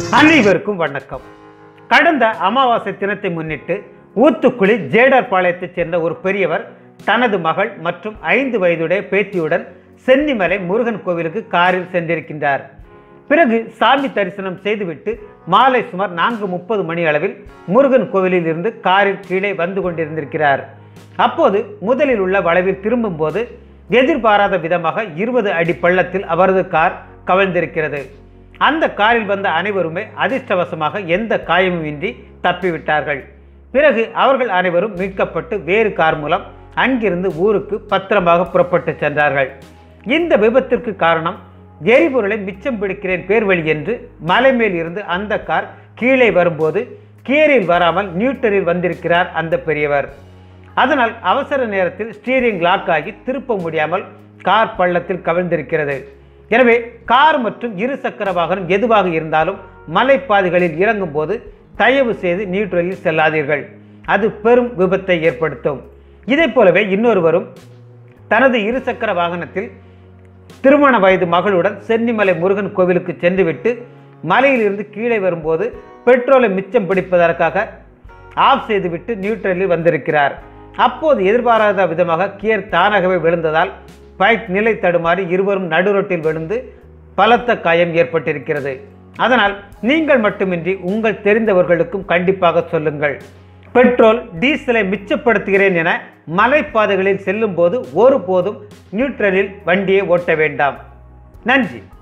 அனைவருக்கும் வணக்கம் கடந்த அமாவாசை தினத்தை முன்னிட்டு ஊத்துக்குளி ஜேடர் பாளையத்தைச் சேர்ந்த ஒரு பெரியவர் தனது மகள் மற்றும் ஐந்து வயதுடைய பேத்தியுடன் சென்னிமலை முருகன் கோவிலுக்கு காரில் சென்றிருக்கின்றார் பிறகு சாமி தரிசனம் செய்துவிட்டு மாலை சுமார் நான்கு முப்பது மணி அளவில் முருகன் கோவிலில் இருந்து காரில் கீழே வந்து கொண்டிருந்திருக்கிறார் அப்போது முதலில் உள்ள வளைவில் திரும்பும்போது எதிர்பாராத விதமாக இருபது அடி பள்ளத்தில் அவரது கார் கவிழ்ந்திருக்கிறது அந்த காரில் வந்த அனைவருமே அதிர்ஷ்டவசமாக எந்த காயமும் இன்றி தப்பிவிட்டார்கள் பிறகு அவர்கள் அனைவரும் மீட்கப்பட்டு வேறு கார் மூலம் அங்கிருந்து ஊருக்கு பத்திரமாக புறப்பட்டு சென்றார்கள் இந்த விபத்திற்கு காரணம் எரிபொருளை மிச்சம் பிடிக்கிறேன் பேர்வழி என்று மலை மேல் இருந்து அந்த கார் கீழே வரும்போது கியரில் வராமல் நியூட்டரில் வந்திருக்கிறார் அந்த பெரியவர் அதனால் அவசர நேரத்தில் ஸ்டீரிங் லாக் ஆகி திருப்ப முடியாமல் கார் பள்ளத்தில் கவிழ்ந்திருக்கிறது எனவே கார் மற்றும் இரு சக்கர வாகனம் எதுவாக இருந்தாலும் மலைப்பாதைகளில் இறங்கும் போது தயவு செய்து நியூட்ரலில் செல்லாதீர்கள் அது பெரும் விபத்தை ஏற்படுத்தும் இதைப் போலவே இன்னொருவரும் தனது இருசக்கர வாகனத்தில் திருமண வயது மகளுடன் சென்னிமலை முருகன் கோவிலுக்கு சென்றுவிட்டு மலையிலிருந்து கீழே வரும்போது பெட்ரோலை மிச்சம் பிடிப்பதற்காக ஆஃப் செய்துவிட்டு நியூட்ரலில் வந்திருக்கிறார் அப்போது எதிர்பாராத விதமாக கியர் தானாகவே விழுந்ததால் பைக் நிலை தடுமாறி இருவரும் நடுரோட்டில் விழுந்து பலத்த காயம் ஏற்பட்டிருக்கிறது அதனால் நீங்கள் மட்டுமின்றி உங்கள் தெரிந்தவர்களுக்கும் கண்டிப்பாக சொல்லுங்கள் பெட்ரோல் டீசலை மிச்சப்படுத்துகிறேன் என மலைப்பாதைகளில் செல்லும்போது ஒருபோதும் நியூட்ரலில் வண்டியை ஓட்ட வேண்டாம் நன்றி